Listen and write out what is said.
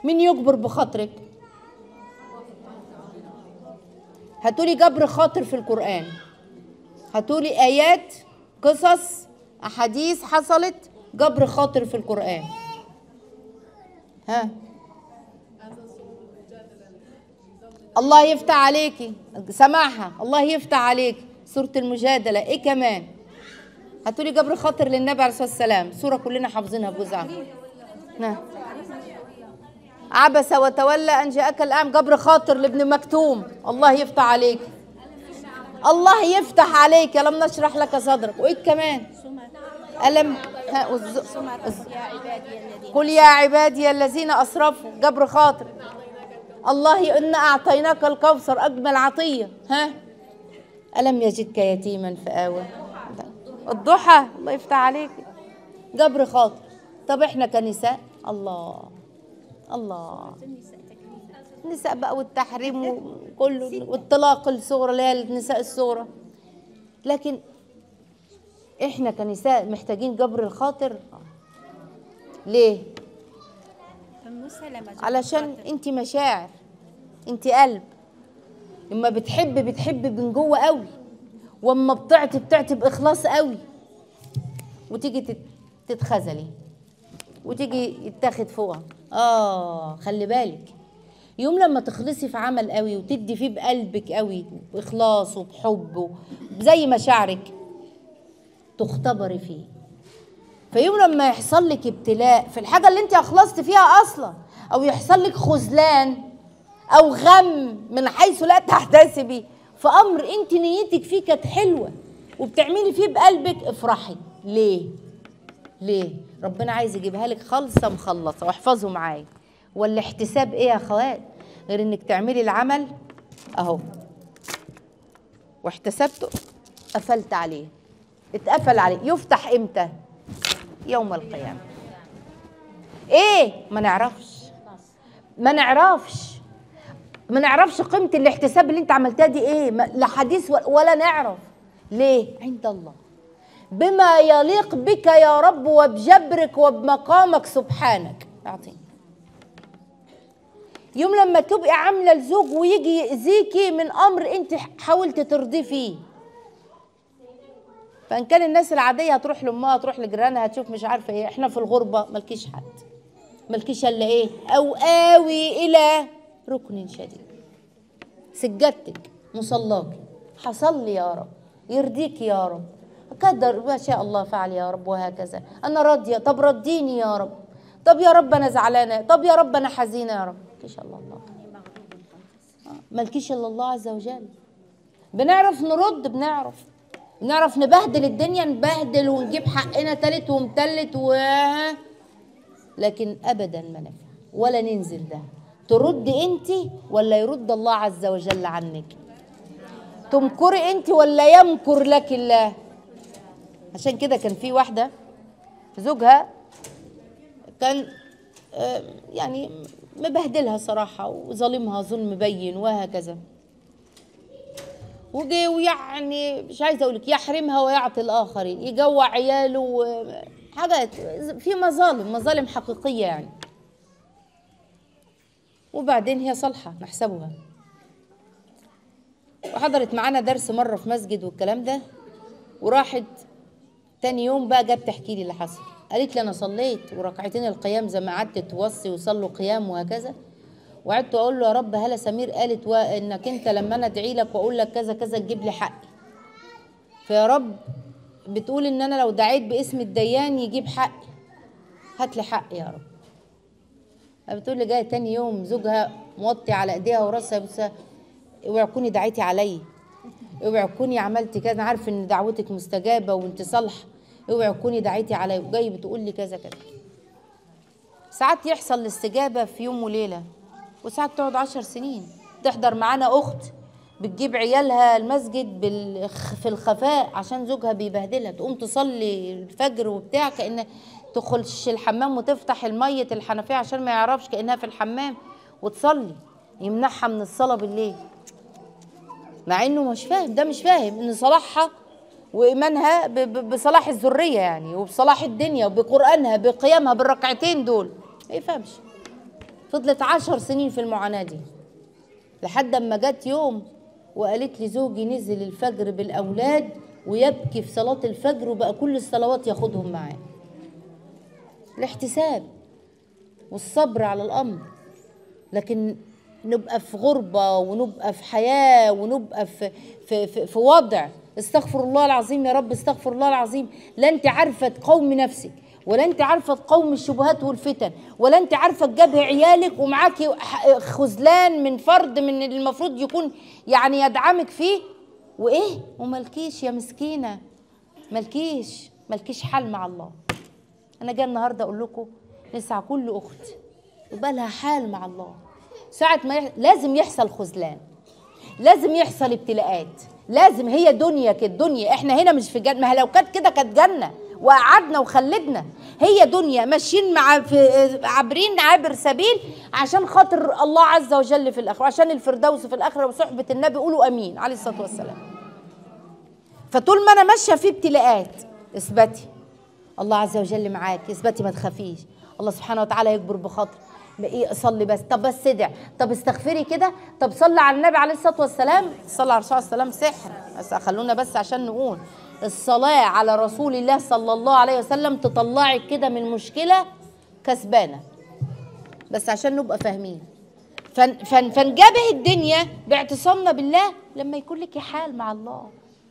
مين يجبر بخاطرك هاتولي جبر خاطر في القرآن هاتولي آيات قصص أحاديث حصلت جبر خاطر في القرآن ها الله يفتح عليكي سمعها الله يفتح عليكي سورة المجادلة ايه كمان هاتولي جبر خاطر للنبي عليه الصلاة والسلام سورة كلنا حافظينها بجزء نعم عبس وتولى ان جاءك الاعمى جبر خاطر لابن مكتوم الله يفتح عليك الله يفتح عليك لم نشرح لك صدرك وايه كمان ألم ها والز- الز- قل يا عبادي الذين أسرفوا جبر خاطر الله إن أعطيناك الكوثر أجمل عطية ها ألم يجدك يتيما فآوى الضحى الله يفتح عليك جبر خاطر طب احنا كنساء الله الله النساء بقى والتحريم وكله والطلاق الصغرى اللي هي النساء الصغرى لكن احنا كنساء محتاجين جبر الخاطر ليه أم سلمة علشان انت مشاعر انت قلب اما بتحب بتحب من جوه قوي واما بتعطي بتعطي باخلاص قوي وتيجي تت- تتخذلي وتيجي يتاخد فوقها اه خلي بالك يوم لما تخلصي في عمل قوي وتدي فيه بقلبك قوي باخلاص وبحب زي مشاعرك تختبري فيه فيوم لما يحصل لك ابتلاء في الحاجه اللي انت اخلصت فيها اصلا او يحصل لك خذلان او غم من حيث لا تحتسبي في امر انت نيتك فيه كانت حلوه وبتعملي فيه بقلبك افرحي ليه ليه ربنا عايز يجيبها لك خالصه مخلصه واحفظوا معايا والاحتساب ايه يا اخوات غير انك تعملي العمل اهو واحتسبته قفلت عليه اتقفل عليه يفتح امتى يوم القيامة ايه ما نعرفش ما نعرفش ما نعرفش قيمة الاحتساب اللي انت عملتها دي ايه ما- لا حديث ولا- ولا نعرف ليه عند الله بما يليق بك يا رب وبجبرك وبمقامك سبحانك اعطيني يوم لما تبقي عامله لزوج ويجي يأذيكي من امر انت حاولت ترضيه فيه فان كان الناس العاديه هتروح لامها هتروح لجيرانها هتشوف مش عارفه ايه احنا في الغربه ملكيش حد ملكيش الا ايه او اوي الى ركن شديد سجادتك مصلاك حصل لي يا رب يرضيك يا رب قدر ما شاء الله فعل يا رب وهكذا انا راضيه طب رديني يا رب طب يا رب انا زعلانه طب يا رب انا حزينه يا رب مالكيش الا الله آه، مالكيش الا الله عز وجل بنعرف نرد بنعرف بنعرف نبهدل الدنيا نبهدل ونجيب حقنا تالت ومتلت و لكن ابدا ما نفع ولا ننزل ده ترد انت ولا يرد الله عز وجل عنك تمكري انت ولا يمكر لك الله عشان كده كان في واحده زوجها كان آه، يعني مبهدلها صراحه وظالمها ظلم بين وهكذا وجي ويعني مش عايزه اقول لك يحرمها ويعطي الاخرين يجوع عياله و- حاجات في مظالم مظالم حقيقيه يعني وبعدين هي صالحه نحسبها وحضرت معانا درس مره في مسجد والكلام ده وراحت تاني يوم بقى جت تحكي لي اللي حصل قالت لي انا صليت وركعتين القيام زي ما قعدت توصي وصلوا قيام وهكذا وقعدت اقول له يا رب هلا سمير قالت وانك انت لما انا ادعي لك واقول لك كذا كذا تجيب لي حقي فيا رب بتقول ان انا لو دعيت باسم الديان يجيب حقي هات لي حقي يا رب بتقول لي جايه تاني يوم زوجها موطي على ايديها وراسها بس اوعي تكوني دعيتي عليا اوعي تكوني عملتي كذا انا عارفه ان دعوتك مستجابه وانت صالحه اوعي تكوني دعيتي عليا وجاي بتقول لي كذا كذا ساعات يحصل الاستجابه في يوم وليله وساعات تقعد عشر سنين تحضر معانا اخت بتجيب عيالها المسجد بالخ... في الخفاء عشان زوجها بيبهدلها تقوم تصلي الفجر وبتاع كأن تخش الحمام وتفتح المية الحنفية عشان ما يعرفش كأنها في الحمام وتصلي يمنعها من الصلاة بالليل مع انه مش فاهم ده مش فاهم ان صلاحها وايمانها ب- ب- بصلاح الذريه يعني وبصلاح الدنيا وبقرانها بقيامها بالركعتين دول ما يفهمش فضلت عشر سنين في المعاناة دي لحد اما جت يوم وقالت لي زوجي نزل الفجر بالأولاد ويبكي في صلاة الفجر وبقى كل الصلوات ياخدهم معاه الاحتساب والصبر على الأمر لكن نبقى في غربة ونبقى في حياة ونبقى في, في, في, في وضع استغفر الله العظيم يا رب استغفر الله العظيم لا انت عارفة تقومي نفسك ولا انت عارفة تقومي الشبهات والفتن ولا انت عارفة تجابهي عيالك ومعاكي ح- خذلان من فرد من اللي المفروض يكون يعني يدعمك فيه وايه وملكيش يا مسكينة ملكيش ملكيش حال مع الله انا جاي النهارده اقول لكم نسعى كل اخت يبقى لها حال مع الله ساعة ما يح... لازم يحصل خذلان لازم يحصل ابتلاءات لازم هي دنيا كده دنيا احنا هنا مش في جنة ما هي لو كانت كده كانت جنة وقعدنا وخلدنا هي دنيا ماشيين مع في عابرين عابر سبيل عشان خاطر الله عز وجل في الاخره وعشان الفردوس في الاخره وصحبه النبي قولوا امين عليه الصلاه والسلام فطول ما انا ماشيه في ابتلاءات اثبتي الله عز وجل معاك اثبتي ما تخافيش الله سبحانه وتعالى يكبر بخاطر ايه صلي بس طب بس ادعي طب استغفري كده طب صلي على النبي عليه الصلاه والسلام صلى على الرسول عليه السلام سحر بس خلونا بس عشان نقول الصلاه على رسول الله صلى الله عليه وسلم تطلعك كده من مشكله كسبانه بس عشان نبقى فاهمين فن فن فنجابه الدنيا باعتصامنا بالله لما يكون لك حال مع الله